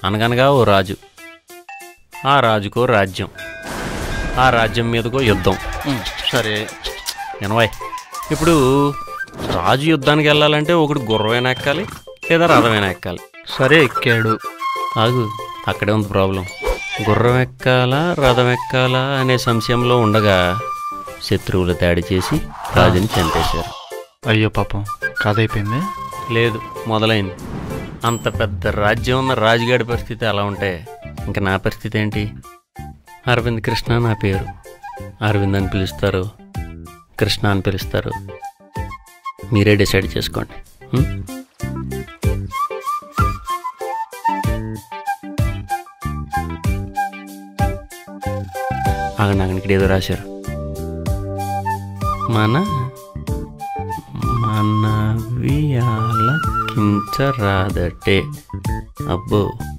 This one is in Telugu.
అనగనగా ఓ రాజు ఆ రాజుకో రాజ్యం ఆ రాజ్యం మీదకో యుద్ధం ఉమ్, సరే ఎనవై ఇప్పుడు రాజు యుద్ధానికి వెళ్ళాలంటే ఒకటి గుర్రమైనా ఎక్కాలి లేదా రథమైనా ఎక్కాలి సరే ఎక్కాడు ఆగు అక్కడే ఉంది ప్రాబ్లం గుర్రం ఎక్కాలా రథం ఎక్కాలా అనే సంశయంలో ఉండగా శత్రువులు దాడి చేసి రాజుని చంపేశారు అయ్యో పాపం కథ అయిపోయింది లేదు మొదలైంది అంత పెద్ద రాజ్యం ఉన్న రాజుగాడి పరిస్థితి అలా ఉంటే ఇంకా నా పరిస్థితి ఏంటి అరవింద్ కృష్ణ నా పేరు అరవింద్ అని పిలుస్తారు కృష్ణ అని పిలుస్తారు మీరే డిసైడ్ చేసుకోండి ఉం? ఆగండి ఆగండి ఇక్కడ ఏదో రాశారు మన మనవి ఆలకించరాదటే అబ్బో